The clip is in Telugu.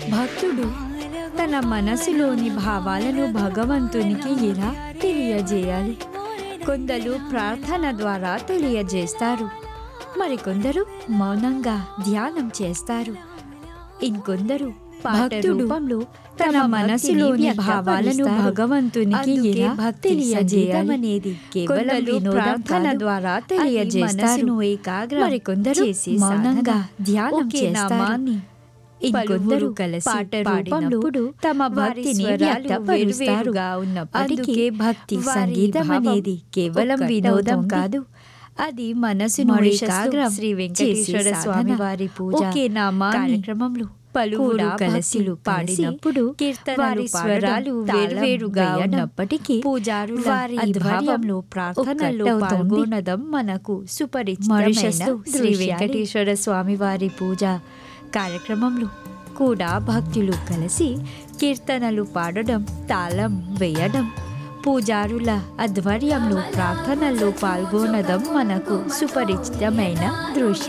భక్తుడు తన మనసులోని భావాలను భగవంతునికి ఎలా తెలియజేయాలి కొందరు ప్రార్థన ద్వారా తెలియజేస్తారు మరికొందరు మౌనంగా ధ్యానం చేస్తారు ఇంకొందరు పాట రూపంలో తన మనసులోని భావాలను భగవంతునికి ఎలా తెలియజేయాలి అనేది కేవలం ప్రార్థన ద్వారా తెలియజేస్తారు మరికొందరు మౌనంగా ధ్యానం చేస్తారు ఇంకొందరు కలిసి పాట రూపంలో తమ భక్తిని వ్యక్తపరుస్తారు ఉన్నప్పటికీ భక్తి సంగీతం అనేది కేవలం వినోదం కాదు అది మనసును ఏకాగ్రం శ్రీ వెంకటేశ్వర స్వామి వారి పూజ ఒకే నామా కార్యక్రమంలో పలువురు కలిసి పాడినప్పుడు వారి స్వరాలు వేర్వేరుగా ఉన్నప్పటికీ పూజారు వారి అద్భావంలో ప్రార్థనలో పాల్గొనడం మనకు సుపరిచితమైన శ్రీ వెంకటేశ్వర స్వామి వారి పూజ కార్యక్రమంలో కూడా భక్తులు కలిసి కీర్తనలు పాడడం తాళం వేయడం పూజారుల ఆధ్వర్యంలో ప్రార్థనల్లో పాల్గొనడం మనకు సుపరిచితమైన దృశ్యం